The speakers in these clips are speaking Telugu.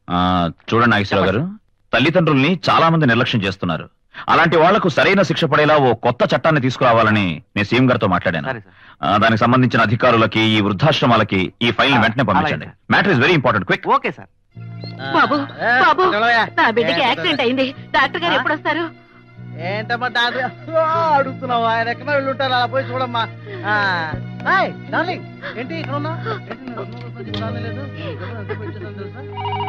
ఆ, చూడండి నాగేశ్వరరావు గారు తల్లిదండ్రుల్ని చాలా మంది నిర్లక్ష్యం చేస్తున్నారు అలాంటి వాళ్లకు సరైన శిక్ష పడేలా ఓ కొత్త చట్టాన్ని తీసుకురావాలని నేను సీఎం గారితో మాట్లాడాను సరే సార్ ఆ, దానికి సంబంధించిన అధికారులకి ఈ వృద్ధాశ్రమాలకి ఈ ఫైల్ ని వెంటనే పంపించండి అలాగే. Matter is very important quick okay sir బాబు బాబు చదవయ్యా. నా బిడ్డకి ఏ, యాక్సిడెంట్ అయింది డాక్టర్ గారు ఆ? ఎప్పుడు వస్తారు ఏంటమ్మా డాక్టర్ ఓ, అడుగుతున్నావు ఆయన ఎక్కడ వెళ్ళుంటారు అలా పోయి చూడమ్మా ఆ, హాయ్ డార్లింగ్ ఏంటి ఇక్కడ ఉన్నా ఏంటి నేను స్కూల్ నుంచి కూడా రాలేదు? ఎవరు ఎంత పోయి వచ్చేసాను తెలుసా?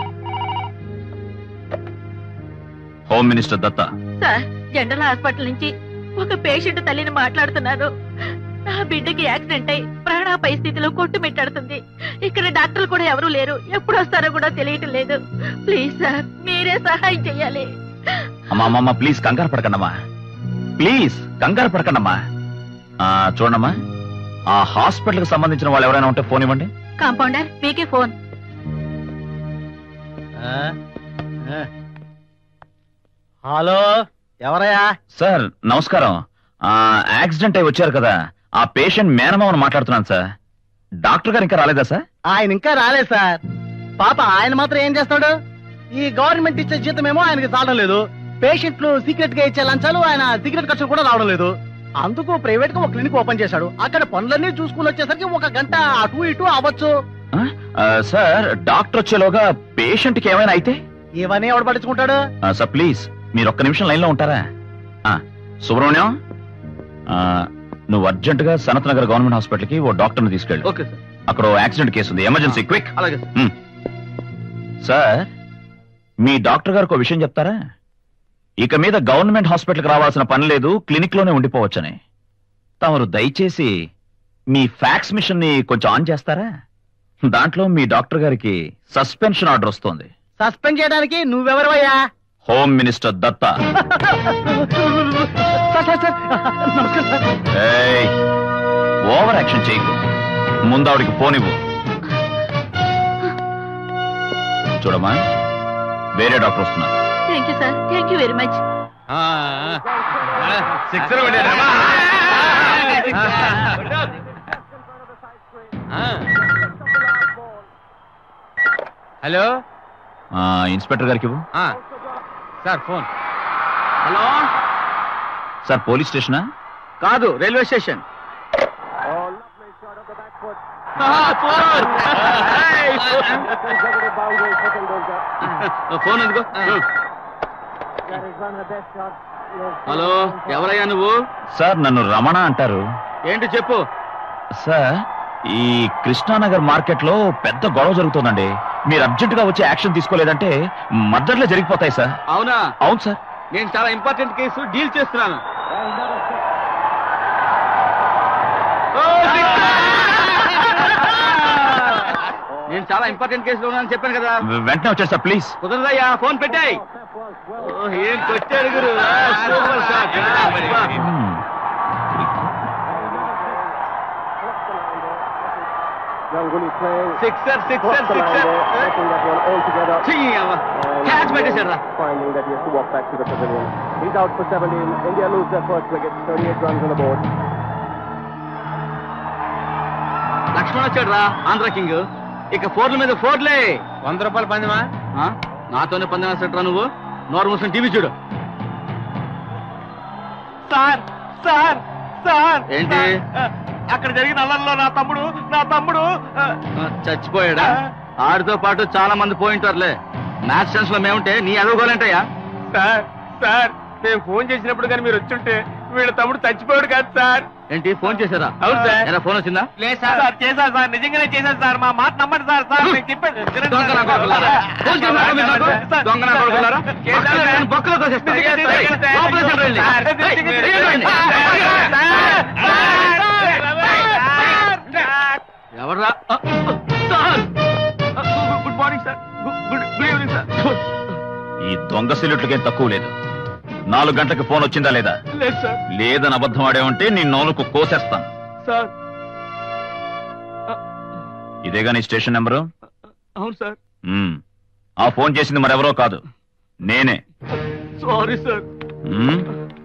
Home minister Datta sir general hospital నుంచి ఒక పేషెంట్ తల్లిని మాట్లాడుతున్నాను నా బిడ్డకి యాక్సిడెంట్ అయి ప్రాణాపాయ స్థితిలో కొట్టుమిట్టాడుతుంది ఇక్కడ డాక్టర్లు కూడా ఎవరూ లేరు ఎప్పుడు వస్తారో కూడా తెలియటం లేదు ప్లీజ్ సార్ మీరే సహాయం చెయ్యాలి అమ్మా అమ్మమ్మ ప్లీజ్ కంగారు పడకండమ్మా ప్లీజ్ కంగారు పడకండమ్మా ఆ, చూడమ్మా ఆ హాస్పిటల్ కి సంబంధించిన వాళ్ళు ఎవరైనా ఉంటే ఫోన్ ఇవ్వండి కాంపౌండర్ మీకే ఫోన్ ఆ, ఆ. హలో ఎవరయ్యా సార్ నమస్కారం ఆ యాక్సిడెంట్ అయి వచ్చారు కదా ఆ పేషెంట్ మేనమావని మాట్లాడుతున్నాను సార్ డాక్టర్ గారు ఇంకా రాలేదా సార్ ఆయన ఇంకా రాలేదు సార్ పాప ఆయన మాత్రం ఏం చేస్తాడు ఈ గవర్నమెంట్ ఇచ్చే జీతం ఏమో ఆయనకి చాలడం లేదు పేషెంట్లు సీక్రెట్ గా ఇచ్చే లంచాలు ఆయన సీక్రెట్ ఖర్చులు కూడా రావడం లేదు అందుకు ప్రైవేట్ గా ఒక క్లినిక్ ఓపెన్ చేశాడు అక్కడ పనులన్నీ చూసుకుని వచ్చేసరికి ఒక గంట అటు ఇటు అవ్వచ్చు ఆ? ఆ, సార్ డాక్టర్ వచ్చేలోగా పేషెంట్ కి ఏమైనా అయితే ఇవన్నీ ఎవడు పట్టించుకుంటాడు ఆ, సార్ ప్లీజ్ మీరు ఒక్క నిమిషం లైన్ లో ఉంటారా ఆ, సుబ్రహ్మణ్యం ఆ, నువ్వు అర్జెంట్ గా సనత్ నగర్ గవర్నమెంట్ హాస్పిటల్ కి ఓ డాక్టర్ ని తీసుకెళ్ళు ఓకే సార్ అక్కడ ఓ యాక్సిడెంట్ కేసు ఉంది ఎమర్జెన్సీ క్విక్ అలాగే సార్ సార్ మీ డాక్టర్ గారికి ఒక విషయం చెప్తారా ఇక మీద గవర్నమెంట్ హాస్పిటల్కి రావాల్సిన పని లేదు క్లినిక్ లోనే ఉండిపోవచ్చని తమరు దయచేసి మీ ఫ్యాక్స్ మిషన్ ని కొంచెం ఆన్ చేస్తారా దాంట్లో మీ డాక్టర్ గారికి సస్పెన్షన్ ఆర్డర్ వస్తోంది సస్పెండ్ చేయడానికి నువ్వెవరవయ్యా home minister Datta sir sir sir నమస్కారం సార్ ఏయ్, ఓవర్ యాక్షన్ చేయకు ముందు ఆవిడికి ఫోన్ ఇవ్వు చూడమ్మా వేరే డాక్టర్ వస్తున్నారు thank you sir thank you very much sixer hello ఆ, ఇన్స్పెక్టర్ గారికి ఇవ్వు sir phone hello sir police స్టేషనా కాదు రైల్వే స్టేషన్ ఫోన్ ఎందుకు హలో ఎవరయ్యా నువ్వు సార్ నన్ను రమణ అంటారు ఏంటి చెప్పు సార్ ఈ కృష్ణానగర్ మార్కెట్ లో పెద్ద గొడవ జరుగుతుందండి మీరు అర్జెంట్ గా వచ్చి యాక్షన్ తీసుకోలేదంటే మద్దర్లే జరిగిపోతాయి సార్ అవునా అవును సార్ నేను చాలా ఇంపార్టెంట్ కేసు డీల్ చేస్తున్నాను ఓ, సిక్సర్! నేను చాలా ఇంపార్టెంట్ కేసులో ఉన్నానని చెప్పాను కదా వెంటనే వచ్చారు సార్ ప్లీజ్ కుదరదయ్యా ఫోన్ పెట్టాయి ఏం కొట్టాడు గురు ఆ, సూపర్ షాట్ ఆ, అబ్బా. సిక్సర్ సిక్సర్ సిక్సర్ ఛీ, అవ్వ. క్యాచ్ పెట్టేశాడు రా finding that he has to walk back to the pavilion. He's out for 17. India lose their first wicket, 38 runs on the board. Laxman వచ్చాడు రా ఆంధ్ర కింగ్ ఇక ఫోర్ల మీద ఫోర్లే వంద రూపాయలు పందమా ఆ? నాతోనే పందెం సెట్రా నువ్వు నోరు మూసుకొని టీవీ చూడు సార్ సార్ సార్ ఏంటి? అక్కడ జరిగిన అల్లర్లో నా తమ్ముడు నా తమ్ముడు ఆ, చచ్చిపోయాడా ఆడితో పాటు చాలా మంది పోయింటారులే మ్యాచ్ సెన్స్ లో మేముంటే నీ అదవుకోలేంటయ్యా సార్ సార్ నేను ఫోన్ చేసినప్పుడు కానీ మీరు వచ్చుంటే వీళ్ళ తమ్ముడు చచ్చిపోయాడు కాదు సార్ ఏంటి ఫోన్ చేశారా అవును సార్. ఎలా ఫోన్ వచ్చిందా లేదు సార్ చేశారు సార్ నిజంగానే చేశారు సార్ మా మాట నమ్మండి సార్ సార్ నేను చెప్పేది వినండి దొంగ నా సార్. కొడుకులారా. ఫోన్ చేశారా మీరు నాకు? సార్, దొంగ నా కొడుకులారా? చేశారు సార్. నేను బొక్కలో తోసేస్తా. నిజంగానే ఏయ్, చేశారు సార్. లోపలికి సెంటర్ వెళ్ళి. సార్, ఏయ్, నిజంగానే ఏయ్, చేశారు ఏయ్, సార్. సార్. ఎవర్రా ఆ, sir good morning sir good good evening sir ఈ దొంగ సిల్లుట్లకేం తక్కువ లేదు నాలుగు గంటలకు ఫోన్ వచ్చిందా లేదా లేదు సార్ లేదని అబద్ధం ఆడేవంటే నీ నోలుకు కోసేస్తాను సార్ ఇదేగా నీ స్టేషన్ నెంబరు అవును సార్ మ్మ్. ఆ ఫోన్ చేసింది మరెవరో కాదు నేనే సారీ సార్ మ్మ్?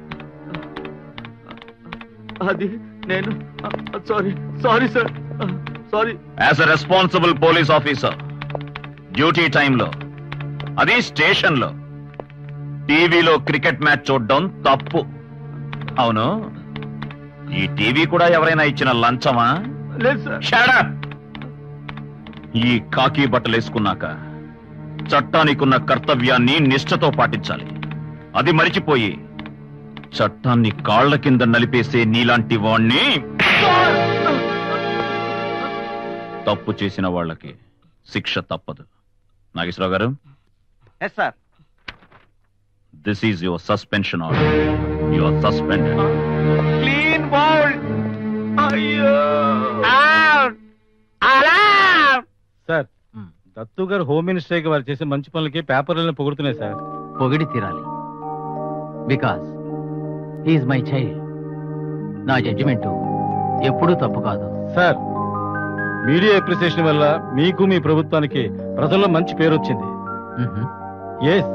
అది నేను sorry sorry sir sorry as a responsible police officer duty టైంలో అది స్టేషన్ లో టీవీలో క్రికెట్ మ్యాచ్ చూడడం తప్పు అవును ఈ టీవీ కూడా ఎవరైనా ఇచ్చిన లంచమా లేదు సార్ Shut up! ఈ కాకి బట్టలు వేసుకున్నాక చట్టానికున్న కర్తవ్యాన్ని నిష్ఠతో పాటించాలి అది మరిచిపోయి చట్టాన్ని కాళ్ల కింద నలిపేసే నీలాంటి వాణ్ణి తప్పు చేసిన వాళ్ళకి శిక్ష తప్పదు నాగేశ్వరరావు గారు yes sir this is your suspension order your suspended clean bowled అయ్యో సార్ దత్తు గారు హోమ్ మినిస్టర్ కి వారు చేసే మంచి పనులకి పేపర్లను పొగుడుతున్నాయి సార్ పొగిడి తీరాలి బికాస్ ఈజ్ మై చైల్డ్ నా జడ్జిమెంట్ ఎప్పుడూ తప్పు కాదు సార్ మీడియా అప్రిసియేషన్ వల్ల మీకు మీ ప్రభుత్వానికి ప్రజల్లో మంచి పేరు వచ్చింది ఎస్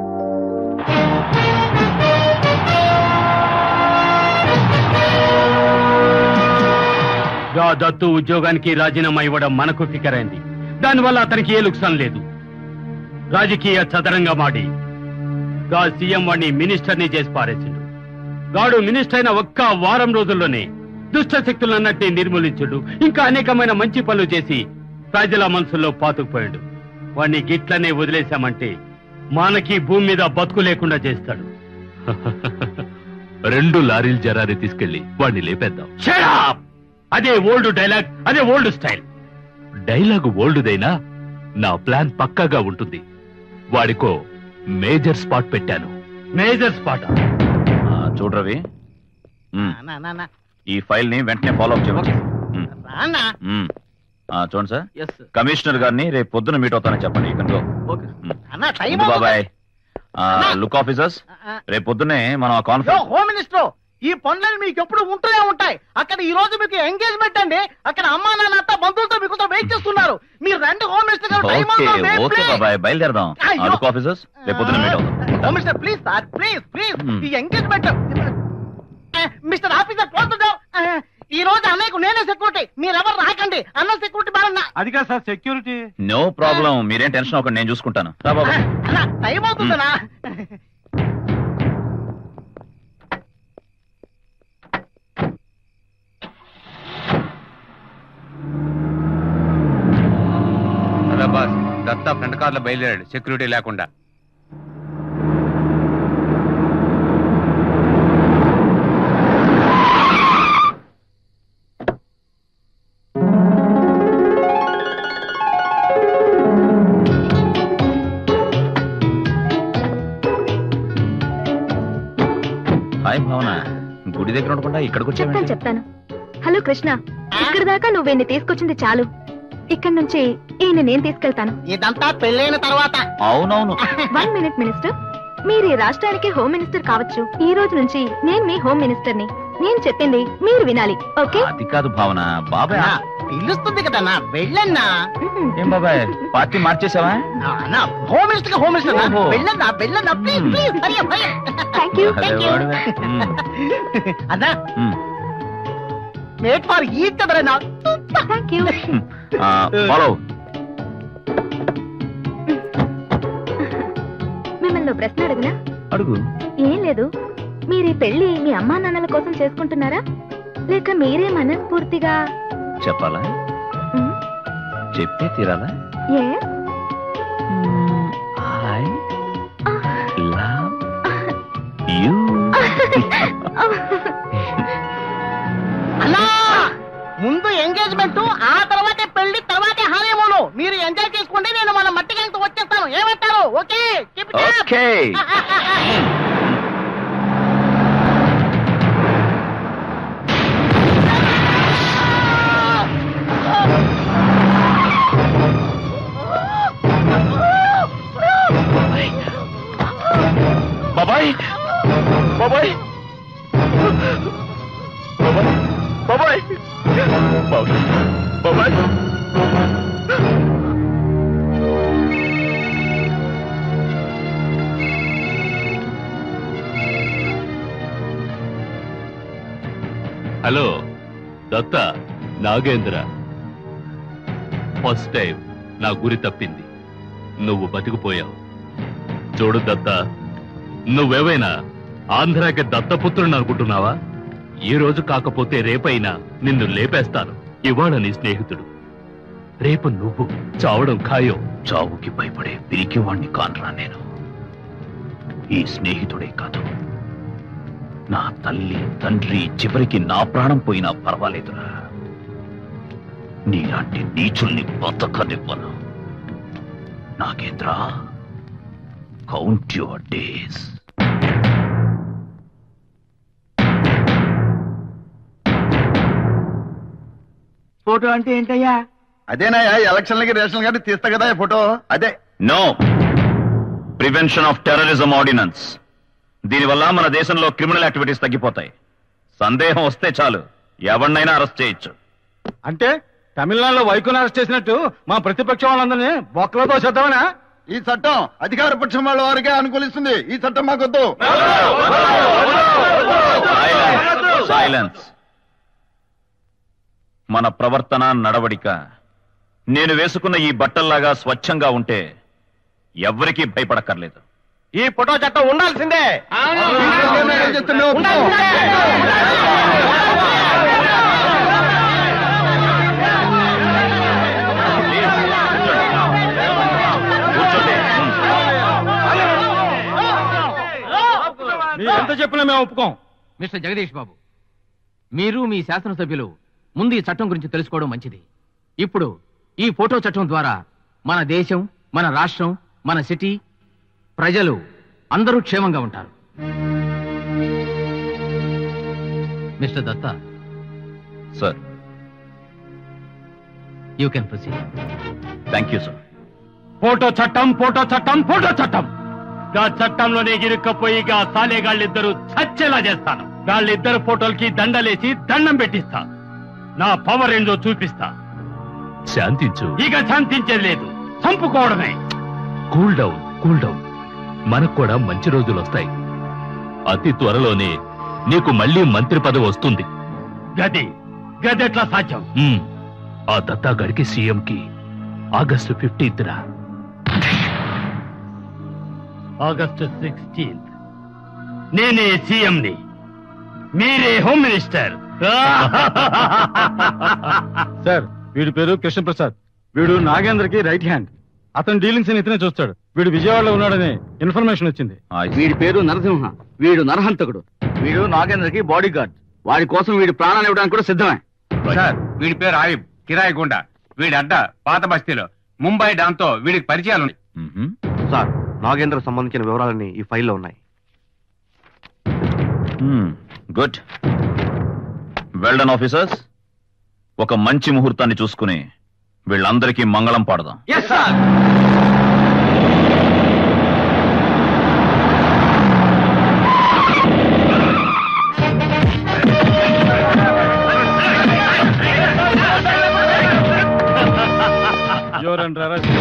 గా దత్తు ఉద్యోగానికి రాజీనామా ఇవ్వడం మనకు ఫికర్ అయింది దానివల్ల అతనికి ఏ లుక్సాన్ లేదు రాజకీయ చదరంగా మాడి గా సీఎం వాడిని మినిస్టర్ని చేసి పారేసిండు గాడు మినిస్టర్ అయిన ఒక్క వారం రోజుల్లోనే దుష్ట శక్తులన్నట్టే నిర్మూలించుడు ఇంకా అనేకమైన మంచి పనులు చేసి ప్రజల మనసుల్లో పాతుకుపోయాడు వాణ్ణి గిట్లనే వదిలేశామంటే మనకి భూమి మీద బతుకు లేకుండా చేస్తాడు రెండు లారీలు జరారి తీసుకెళ్లి వాడిని లేపేద్దాం Shut up! అదే ఓల్డ్ డైలాగ్ అదే ఓల్డ్ స్టైల్ డైలాగ్ ఓల్డ్దైనా నా ప్లాన్ పక్కాగా ఉంటుంది వాడికో మేజర్ స్పాట్ పెట్టాను మేజర్ స్పాట్ ఆ, చూడు రవి మ్, ఈ ఫైల్ ని వెంటనే ఫాలో అప్ చేయండి మ్, మ్. ఆ, చూడండి సార్ ఎస్ సార్ కమిషనర్ గారిని రేపు పొద్దున మీట్ అవుతానని చెప్పండి ఇక్కడ ఓకే అన్న టైం ముందు బాబాయ్ లుక్ ఆఫీసర్స్ రేపు పొద్దునే మనం ఆ కాన్ఫరెన్స్ హోమ్ మినిస్టర్ ఈ పనులు మీకు ఎప్పుడు ఉంటూనే ఉంటాయి అక్కడ ఈ రోజు మీకు ఎంగేజ్మెంట్ అండి అక్కడ అమ్మా నాన్న అంతా బంధువులతో మీకు వెయిట్ చేస్తున్నారు మీరు రెండు హోమ్ మినిస్టర్ గారు టైం ఓకే అవుతుంది, ఓకే please. బాబాయ్ బయలుదేరదాం అయ్యో. లుక్ ఆఫీసర్స్ రేపు పొద్దున మీట్ అవుతాం home minister please sir please please Hmm. ఈ ఎంగేజ్మెంట్ మిస్టర్ ఆఫీసర్ క్లోజ్ ఈ రోజు అన్నయ్యకు నేనే సెక్యూరిటీ మీరెవరు రాకండి అన్న సెక్యూరిటీ బాగా అది కాదు సార్ సెక్యూరిటీ నో ప్రాబ్లం మీరేం టెన్షన్ అవ్వకండి నేను చూసుకుంటాను రా బాబా అన్న టైం అవుతుందనా అలా బాస్ దత్తా ఫ్రంట్ కార్ లో బయలుదేరాడు సెక్యూరిటీ లేకుండా హాయ్ భావన గుడి దగ్గర ఉండకుండా ఇక్కడికి చెప్తాను వచ్చామండి చెప్తాను హలో కృష్ణ ఇక్కడ దాకా నువ్వేన్ని తీసుకొచ్చింది చాలు ఇక్కడ నుంచి ఈయన నేను తీసుకెళ్తాను ఇదంతా పెళ్ళైన తర్వాత అవునవును వన్ మినిట్ మినిస్టర్ మీరు ఈ రాష్ట్రానికి హోమ్ మినిస్టర్ కావచ్చు ఈ రోజు నుంచి నేను మీ హోమ్ మినిస్టర్ ని నేను చెప్పింది మీరు వినాలి ఓకే అది కాదు భావన బాబాయ్ అన్నా, పిలుస్తుంది కదన్నా వెళ్ళన్నా ఏం బాబాయ్ పార్టీ మార్చేసావా అన్నా హోమ్ మినిస్టర్ గా హోమ్ మినిస్టర్ ఓహో. వెళ్ళన్నా వెళ్ళన్నా please Hmm. Please Hari up, Hari thank you అదే వాడివే. మ్, అన్నా మ్. మేట్ ఫర్ ఈట్ కదరన్నా థ్యాంక్ యూ ఆ, ఫాలో మిమ్మల్ని ఓ ప్రశ్న అడిగినా అడుగు ఏం లేదు మీరు ఈ పెళ్లి మీ అమ్మా నాన్నల కోసం చేసుకుంటున్నారా లేక మీరే మనస్ఫూర్తిగా చెప్పాలా మ్, చెప్పే తీరాలా yes? ఐ లవ్ యూ అన్నా ముందు ఎంగేజ్మెంట్ ఆ తర్వాతే పెళ్లి తర్వాతే హానేమూను మీరు ఎంజాయ్ చేసుకోండి నేను మన మట్టి గంట వచ్చేస్తాను ఏమంటారు okay Keep it up. Okay బాబాయ్ బాబాయ్ బాబాయ్ బాబాయ్ బాబాయ్ బాబాయ్ hello Datta Nagendra first time నా గురి తప్పింది నువ్వు బతికిపోయావు చూడు దత్త నువ్వేవైనా ఆంధ్రాకి దత్తపుత్రుని అనుకుంటున్నావా ఈ రోజు కాకపోతే రేపైనా నిన్ను లేపేస్తాను ఇవాళ నీ స్నేహితుడు రేపు నువ్వు చావడం ఖాయం చావుకి భయపడే పిరికివాణ్ణి కానరా నేను ఈ స్నేహితుడే కాదు నా తల్లి తండ్రి చివరికి నా ప్రాణం పోయినా పర్వాలేదురా నీలాంటి నీచుల్ని బతకనివ్వను Nagendra count your days POTO అంటే ఏంటయ్యా అదేనాయా ఎలక్షన్లకి రేషన్ కార్డు తీస్తా కదా ఈ ఫోటో అదే no prevention of terrorism ordinance దీనివల్ల మన దేశంలో క్రిమినల్ యాక్టివిటీస్ తగ్గిపోతాయి సందేహం వస్తే చాలు ఎవరినైనా అరెస్ట్ చేయొచ్చు అంటే తమిళనాడులో వైకుని అరెస్ట్ చేసినట్టు మా ప్రతిపక్ష వాళ్ళందరినీ బొక్కలో తోసేద్దామనా ఈ చట్టం అధికార పక్షం వాళ్ళ వారికే అనుకూలిస్తుంది ఈ చట్టం మాకొద్దు సైలెన్స్ మన ప్రవర్తన నడవడిక నేను వేసుకున్న ఈ బట్టల్లాగా స్వచ్ఛంగా ఉంటే ఎవ్వరికీ భయపడక్కర్లేదు ఈ ఫోటో చట్టం ఉండాల్సిందే కూర్చోండి మీరు ఎంత చెప్పినా మేము ఒప్పుకోం మిస్టర్ జగదీష్ బాబు మీరు మీ శాసనసభ్యులు ముందు ఈ చట్టం గురించి తెలుసుకోవడం మంచిది ఇప్పుడు ఈ ఫోటో చట్టం ద్వారా మన దేశం మన రాష్ట్రం మన సిటీ ప్రజలు అందరూ క్షేమంగా ఉంటారు mister Datta sir you can proceed thank you sir POTO చట్టం ఫోటో చట్టం ఫోటో చట్టం గా చట్టంలోనే ఇరుక్కపోయి గా సాలేగాళ్ళిద్దరూ చచ్చేలా చేస్తాను వాళ్ళిద్దరు ఫోటోలకి దండలేసి దండం పెట్టిస్తా నా పవర్ ఏందో చూపిస్తా శాంతించు ఇక శాంతించేది లేదు చంపుకోవడమే కూల్ డౌన్ కూల్ డౌన్ మనకు కూడా మంచి రోజులు వస్తాయి అతి త్వరలోనే నీకు మళ్ళీ మంత్రి పదవి వస్తుంది గది గది ఎట్లా సాధ్యం ఉమ్, ఆ దత్తాగడికి సీఎంకి ఆగస్టు ఫిఫ్టీన్త్ రా ఆగస్టు సిక్స్టీన్త్ నేనే సీఎంని మీరే హోమ్ మినిస్టర్ సార్ వీడి పేరు కృష్ణప్రసాద్ వీడు నాగేంద్రకి రైట్ హ్యాండ్ అతని డీలింగ్స్ ఇతనే చూస్తాడు వీడు విజయవాడలో ఉన్నాడని ఇన్ఫర్మేషన్ వచ్చింది వీడి పేరు నరసింహ వీడు నరహంతకుడు వీడు నాగేంద్రకి బాడీ గార్డ్ వాడి కోసం వీడి ప్రాణాలు ఇవ్వడానికి కూడా సిద్ధమే సార్ వీడి పేరు ఆయుబ్ కిరాయి గుండ వీడి అడ్డ పాత బస్తీలో ముంబై డాన్తో వీడికి పరిచయాలు ఉన్నాయి సార్ నాగేంద్ర సంబంధించిన వివరాలన్నీ ఈ ఫైల్లో ఉన్నాయి గుడ్ వెల్డన్ ఆఫీసర్స్ ఒక మంచి ముహూర్తాన్ని చూసుకుని వీళ్ళందరికీ మంగళం పాడదాం యువర్ అండర్ అరెస్ట్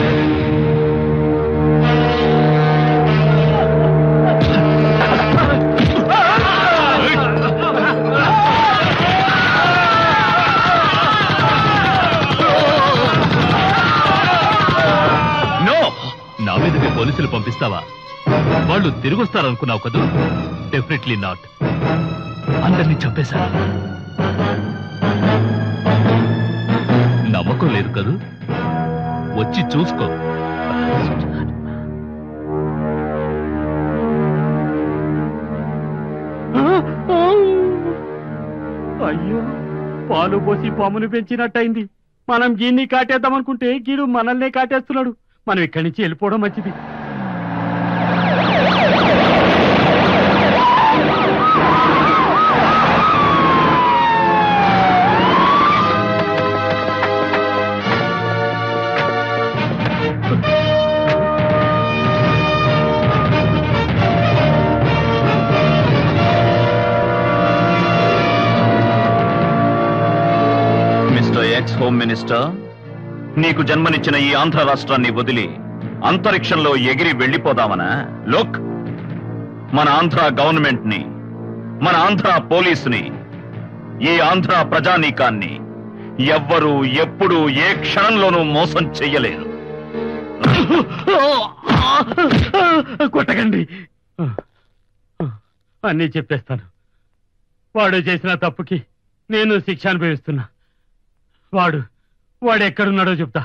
నో నా మీదకి పోలీసులు పంపిస్తావా వాళ్ళు తిరిగొస్తారనుకున్నావు కదూ డెఫినెట్లీ నాట్ అందరినీ చంపేశారు నమ్మకం లేదు కదూ వచ్చి చూసుకో అయ్యో పాలు పోసి పామును పెంచినట్టయింది మనం గీన్ని కాటేద్దాం అనుకుంటే గీడు మనల్నే కాటేస్తున్నాడు మనం ఇక్కడి నుంచి వెళ్ళిపోవడం మంచిది మిస్టర్ ఎక్స్ హోమ్ మినిస్టర్ నీకు జన్మనిచ్చిన ఈ ఆంధ్ర రాష్ట్రాన్ని వదిలి అంతరిక్షంలో ఎగిరి వెళ్ళిపోదామనా లుక్ మన ఆంధ్ర గవర్నమెంట్ ని మన ఆంధ్ర పోలీసుని ఈ ఆంధ్ర ప్రజానీకాన్ని ఎవ్వరూ ఎప్పుడు ఏ క్షణంలోనూ మోసం చెయ్యలేరు కొట్టకండి అన్నీ చెప్పేస్తాను వాడు చేసిన తప్పుకి నేను శిక్ష అనుభవిస్తున్నా వాడు వాడు ఎక్కడున్నాడో చెప్తా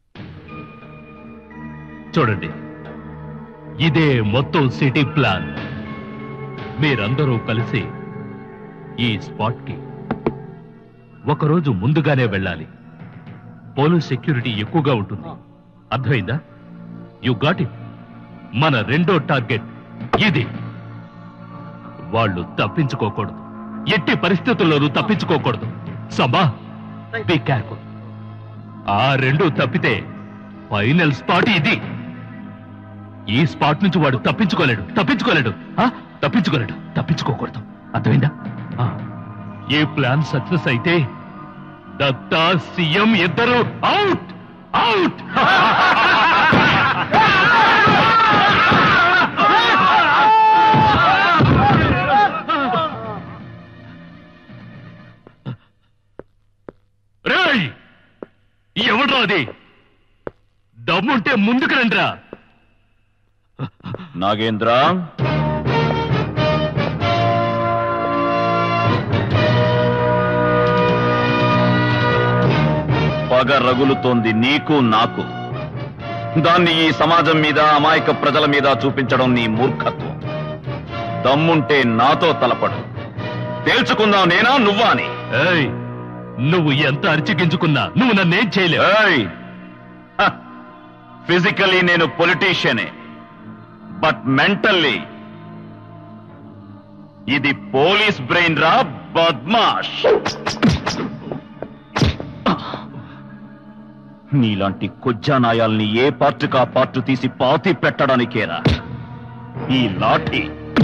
చూడండి ఇదే మొత్తం సిటీ ప్లాన్ మీరందరూ కలిసి ఈ స్పాట్ కి ఒకరోజు ముందుగానే వెళ్ళాలి పోలీస్ సెక్యూరిటీ ఎక్కువగా ఉంటుంది అర్థమైందా యు గాట్ ఇట్ మన రెండో టార్గెట్ ఇది వాళ్ళు తప్పించుకోకూడదు ఎట్టి పరిస్థితుల్లోనూ తప్పించుకోకూడదు సమా బీ కేర్ఫుల్ ఆ రెండు తప్పితే ఫైనల్ స్పాట్ ఇది ఈ స్పాట్ నుంచి వాడు తప్పించుకోలేడు తప్పించుకోలేడు ఆ? తప్పించుకోలేడు తప్పించుకోకూడదు అర్థమైందా ఆ. ఈ ప్లాన్ సక్సెస్ అయితే దత్తా సీఎం ఇద్దరు అవుట్ అవుట్ రేయ్ ఎవడ్రా అది దమ్ముంటే ముందుకు రండిరా నాగేంద్ర పగ రగులుతోంది నీకు నాకు దాన్ని ఈ సమాజం మీద అమాయక ప్రజల మీద చూపించడం నీ మూర్ఖత్వం దమ్ముంటే నాతో తలపడు తేల్చుకుందాం నేనా నువ్వా అని ఏయ్ నువ్వు ఎంత అరిచిగించుకున్నా నువ్వు నన్నేం చేయలేవు ఫిజికలీ నేను పొలిటీషియనే బట్ మెంటల్లీ ఇది పోలీస్ బ్రెయిన్ రా బద్మాష్ నీలాంటి కొజ్జానాయాల్ని ఏ పార్టుకా పార్టు తీసి పాతి పెట్టడానికేరా ఈ లాఠీ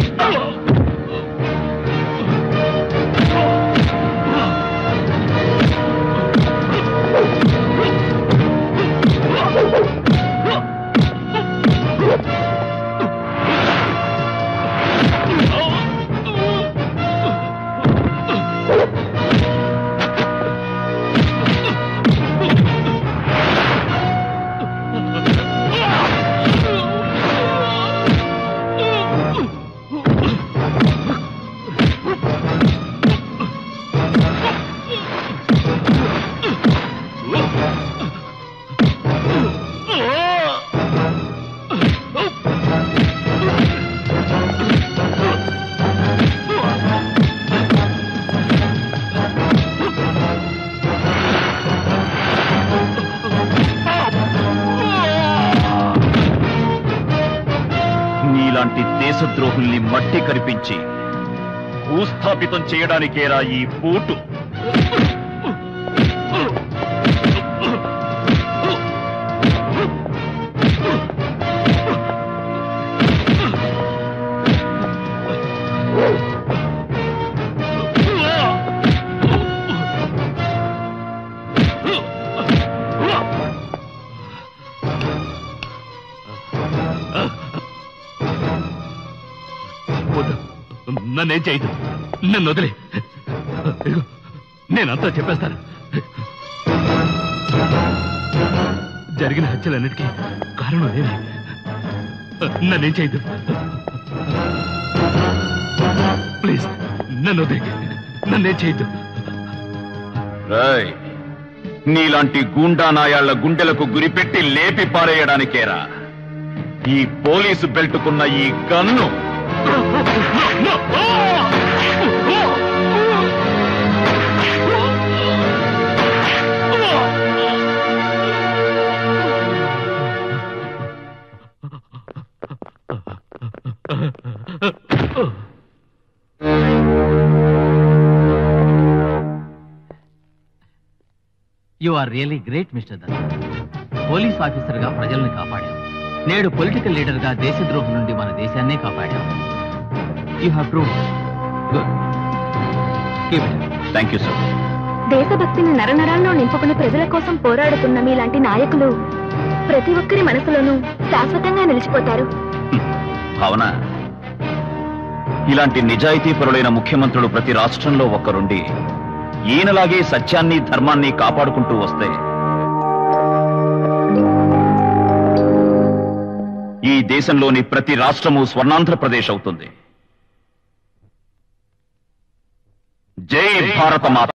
నీలాంటి దేశద్రోహుల్ని మట్టి కరిపించి భూస్థాపితం చేయడానికేరా ఈ బూటు వద్దు నన్నేం చేయదు నన్ను వదిలే ఇదిగో, నేనంతా చెప్పేస్తాను జరిగిన హత్యలన్నిటికీ కారణం నేనే నన్నేం చేయదు ప్లీజ్ నన్ను వదిలే నన్నేం చేయదు రాయ్ నీలాంటి గూండా నాయాళ్ల గుండెలకు గురిపెట్టి లేపి పారేయడానికేరా ఈ పోలీసు బెల్టుకున్న ఈ gun you are really great mister Dutt police officer గా ప్రజల్ని కాపాడాం నేడు పొలిటికల్ లీడర్ గా దేశద్రోహం నుండి మన దేశాన్నే కాపాడాం you have prove good thank you sir దేశభక్తిని నరనరాల్లో నింపుకుని ప్రజల కోసం పోరాడుతున్న మీలాంటి నాయకులు ప్రతి ఒక్కరి మనసులోనూ శాశ్వతంగా నిలిచిపోతారు భావన ఇలాంటి నిజాయితీ పరులైన ముఖ్యమంత్రులు ప్రతి రాష్ట్రంలో ఒక్కరుండి ఈయనలాగే సత్యాన్ని ధర్మాన్ని కాపాడుకుంటూ వస్తే ఈ దేశంలోని ప్రతి రాష్ట్రము స్వర్ణాంధ్రప్రదేశ్ అవుతుంది జై భారత మాత